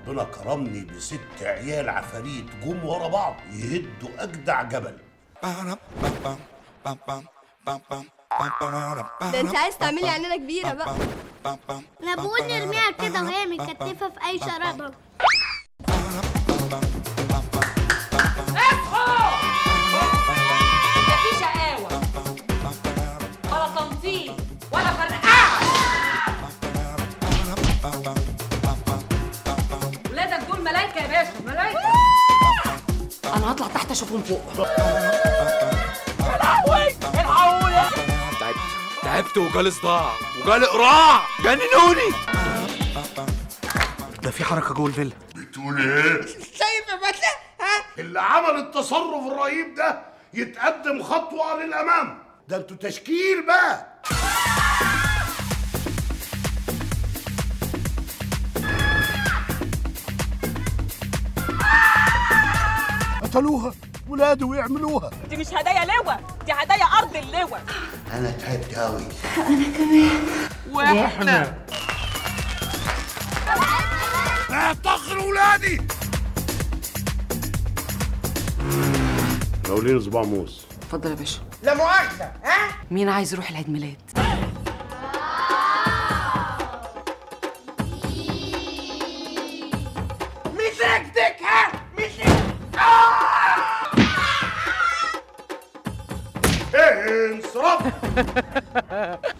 ربنا كرمني بست عيال عفاريت جم ورا بعض يهدوا اجدع جبل ده انت عايز تعملي عينينا كبيره بقى انا بقول نرميها كده وهي متكتفه في اي شراب لا في شقاوة ولا تنظيم ولا فرقعة ولادك دول ملايكة يا باشا ملايكة أنا هطلع تحت أشوفهم فوق تعبت تعبت وجالي صداع وجالي قراع جننوني ده في حركه جوه الفيلا بتقول ايه شايف يا باشا ها اللي عمل التصرف الرهيب ده يتقدم خطوه للامام ده انتوا تشكيل بقى قتلوها ولادي ويعملوها دي مش هدايا لواء دي هدايا أرض اللواء انا تعبت قوي وإحنا لا تخر ولادي مولين صباع موز اتفضل يا باشا لا مؤاخذه ها مين عايز يروح العيد ميلاد؟ مسكتك ها مسكتك ايه انصراف